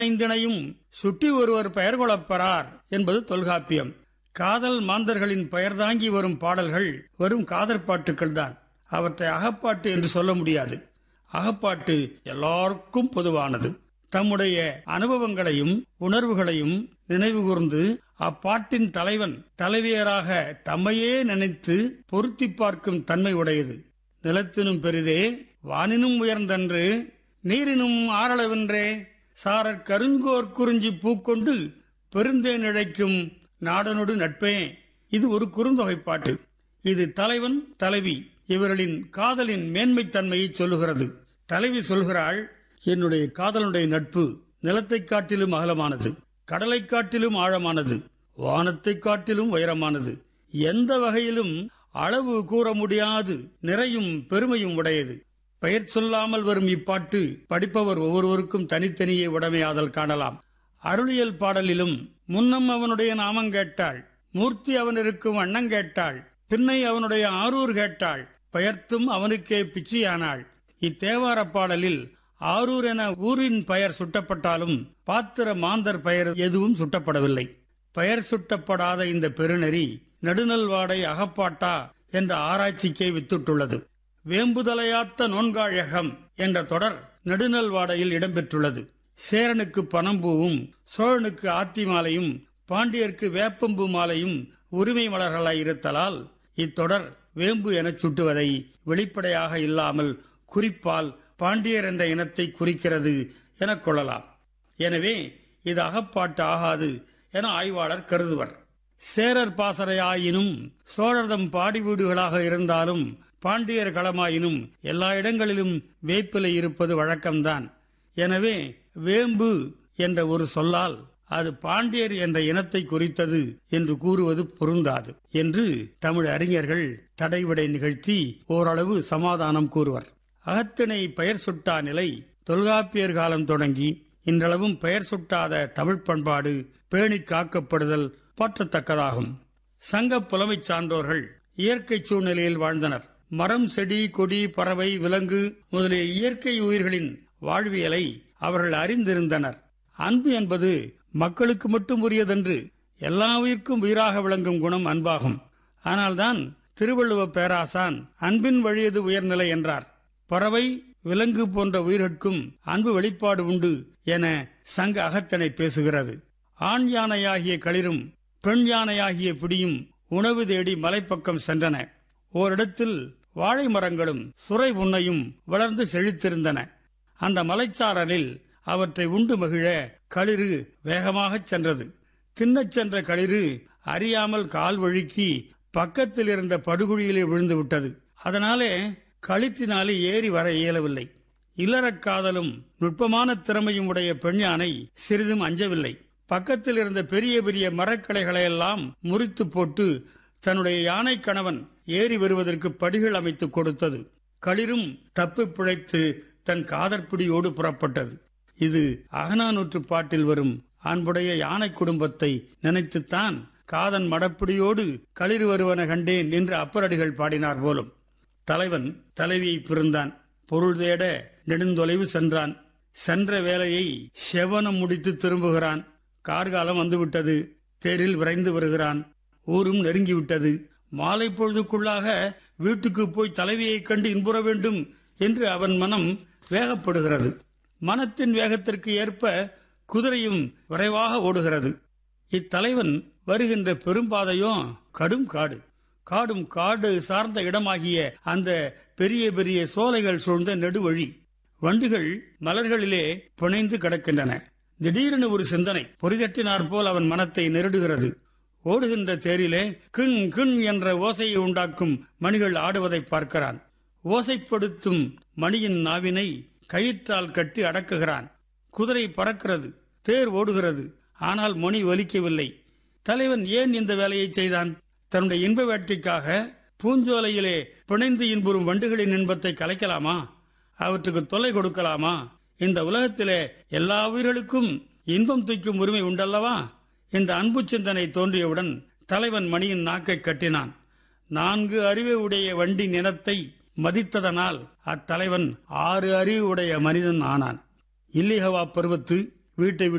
ஐந்தினையும் சுட்டி ஒருவர் பெயர் கொளப்பெறார் என்பது தொல்காப்பியம் காதல் மாந்தர்களின் பெயர் தாங்கி வரும் பாடல்கள் வெறும் காதற் பாட்டுக்கள் தான் அவற்றை அகப்பாட்டு என்று சொல்ல முடியாது அகப்பாட்டு எல்லாருக்கும் பொதுவானது தம்முடைய அனுபவங்களையும் உணர்வுகளையும் நினைவு கூர்ந்து அப்பாட்டின் தலைவன் தலைவியராக தம்மையே நினைத்து பொருத்தி பார்க்கும் தன்மை உடையது நிலத்தினும் பெரிதே வானினும் உயர்ந்தன்று நீரினும் ஆரளவென்றே சாரற் கருங்கோர் குறிஞ்சி பூக்கொண்டு பெருந்தேன் இழைக்கும் நாடனொடு நட்பே இது ஒரு குறுந்தொகை பாட்டு இது தலைவன் தலைவி இவர்களின் காதலின் மேன்மைத் தன்மையை சொல்லுகிறது தலைவி சொல்கிறாள் என்னுடைய காதலனுடைய நட்பு நிலத்தைக் காட்டிலும் அகலமானது கடலைக் காட்டிலும் ஆழமானது வானத்தைக் காட்டிலும் உயரமானது எந்த வகையிலும் அளவு கூற முடியாது நிறையும் பெருமையும் உடையது பெயர் சொல்லாமல் வரும் இப்பாட்டு படிப்பவர் ஒவ்வொருவருக்கும் தனித்தனியே உடைமையாதல் காணலாம் அருளியல் பாடலிலும் முன்னம் அவனுடைய நாமம் கேட்டாள் மூர்த்தி அவன் இருக்கும் வண்ணம் கேட்டாள் பின்னை அவனுடைய ஆரூர் கேட்டாள் பெயர்த்தும் அவனுக்கே பிச்சையானாள் இத்தேவார பாடலில் ஆரூர் என ஊரின் பெயர் சுட்டப்பட்டாலும் பாத்திர மாந்தர் பெயர் எதுவும் சுட்டப்படவில்லை பெயர் சுட்டப்படாத இந்த பெருநெறி நடுநல்வாடை அகப்பாட்டா என்ற ஆராய்ச்சிக்கே வித்துட்டுள்ளது வேம்புதலையாத்த நோன்காழகம் என்ற தொடர் நெடுநல்வாடையில் இடம்பெற்றுள்ளது சேரனுக்கு பனம்பூவும் சோழனுக்கு ஆத்தி மாலையும் பாண்டியர்க்கு வேப்பம்பூ மாலையும் உரிமை மலர்களாய் இருத்தலால் இத்தொடர் வேம்பு எனச் சுட்டுவதை வெளிப்படையாக இல்லாமல் குறிப்பால் பாண்டியர் என்ற இனத்தை குறிக்கிறது எனக் கொள்ளலாம் எனவே இது அகப்பாட்டு ஆகாது என ஆய்வாளர் கருதுவர் சேரர் பாசறையாயினும் சோழர்தம் பாடி வீடுகளாக இருந்தாலும் பாண்டியர் களமாயினும் எல்லா இடங்களிலும் வேப்பிலை இருப்பது வழக்கம்தான் எனவே வேம்பு என்ற ஒரு சொல்லால் அது பாண்டியர் என்ற இனத்தை குறித்தது என்று கூறுவது பொருந்தாது என்று தமிழ் அறிஞர்கள் தடைவிடை நிகழ்த்தி ஓரளவு சமாதானம் கூறுவர் அகத்திணை பெயர் சுட்டா நிலை தொல்காப்பியர் காலம் தொடங்கி இன்றளவும் பெயர் சுட்டாத தமிழ் பண்பாடு பேணி காக்கப்படுதல் போற்றத்தக்கதாகும் சங்க புலமைச் சான்றோர்கள் இயற்கை சூழ்நிலையில் வாழ்ந்தனர் மரம் செடி கொடி பறவை விலங்கு முதலிய இயற்கை உயிர்களின் வாழ்வியலை அவர்கள் அறிந்திருந்தனர் அன்பு என்பது மக்களுக்கு மட்டும் உரியதென்று எல்லா உயிர்க்கும் உயிராக விளங்கும் குணம் அன்பாகும் ஆனால்தான் திருவள்ளுவ பேராசான் அன்பின் வழியது உயர்நிலை என்றார் பறவை விலங்கு போன்ற உயிர்கட்கும் அன்பு வெளிப்பாடு உண்டு என சங்க அகத்தனை பேசுகிறது ஆண் யானையாகிய களிரும் பெண் யானையாகிய பிடியும் உணவு தேடி மலைப்பக்கம் சென்றன ஓரிடத்தில் வாழை மரங்களும் சுரை உண்ணையும் வளர்ந்து செழித்திருந்தன அந்த மலைச்சாரலில் அவற்றை உண்டு மகிழ களிறு வேகமாகச் சென்றது தின்னச் சென்ற களிறு அறியாமல் கால் வழுக்கி பக்கத்தில் இருந்த படுகுழியிலே விழுந்து விட்டது அதனாலே களிற்றினாலே ஏறி வர இயலவில்லை இல்லறக் காதலும் நுட்பமான திறமையும் உடைய பெண் யானை சிறிதும் அஞ்சவில்லை பக்கத்தில் இருந்த பெரிய பெரிய மரக்கிளைகளை எல்லாம் முறித்து போட்டு தன்னுடைய யானை கணவன் ஏறி வருவதற்கு படிகள் அமைத்து கொடுத்தது களிரும் தப்பி பிழைத்து தன் காதற்பிடியோடு புறப்பட்டது இது அகனானூற்று பாட்டில் வரும் அன்புடைய யானை குடும்பத்தை நினைத்துத்தான் காதன் மடப்பிடியோடு களிறு வருவன கண்டேன் என்று அப்பரடிகள் பாடினார் போலும் தலைவன் தலைவியை பிறந்தான் பொருள் தேட நெடுந்தொலைவு சென்றான் சென்ற வேலையை செவனம் முடித்து திரும்புகிறான் கார்காலம் வந்துவிட்டது தேரில் விரைந்து வருகிறான் ஊரும் நெருங்கிவிட்டது மாலை பொழுதுக்குள்ளாக வீட்டுக்கு போய் தலைவியைக் கண்டு இன்புற வேண்டும் என்று அவன் மனம் வேகப்படுகிறது மனத்தின் வேகத்திற்கு ஏற்ப குதிரையும் விரைவாக ஓடுகிறது இத்தலைவன் வருகின்ற பெரும்பாதையோ கடும் காடு காடும் காடு சார்ந்த இடமாகிய அந்த பெரிய பெரிய சோலைகள் சூழ்ந்த நெடுவழி வண்டுகள் மலர்களிலே பிணைந்து கிடக்கின்றன திடீரென ஒரு சிந்தனை பொறிதட்டினார் போல் அவன் மனத்தை நெருடுகிறது ஓடுகின்ற தேரிலே கிண் கிண் என்ற ஓசையை உண்டாக்கும் மணிகள் ஆடுவதை பார்க்கிறான் ஓசைப்படுத்தும் மணியின் நாவினை கயிற்றால் கட்டி அடக்குகிறான் குதிரை பறக்கிறது தேர் ஓடுகிறது ஆனால் மணி ஒலிக்கவில்லை தலைவன் ஏன் இந்த வேலையை செய்தான் தன்னுடைய இன்ப வேட்கைக்காக பூஞ்சோலையிலே பிணைந்து இன்புறும் வண்டுகளின் இன்பத்தை கலைக்கலாமா அவற்றுக்கு தொல்லை கொடுக்கலாமா இந்த உலகத்திலே எல்லா உயிர்களுக்கும் இன்பம் தூக்கும் உரிமை உண்டல்லவா இந்த அன்பு சிந்தனை தோன்றியவுடன் தலைவன் மணியின் நாக்கை கட்டினான் நான்கு அறிவு உடைய வண்டி நிலத்தை மதித்ததனால் அத்தலைவன் ஆறு அறிவு உடைய மனிதன் ஆனான் இல்லிகவா பருவத்து வீட்டை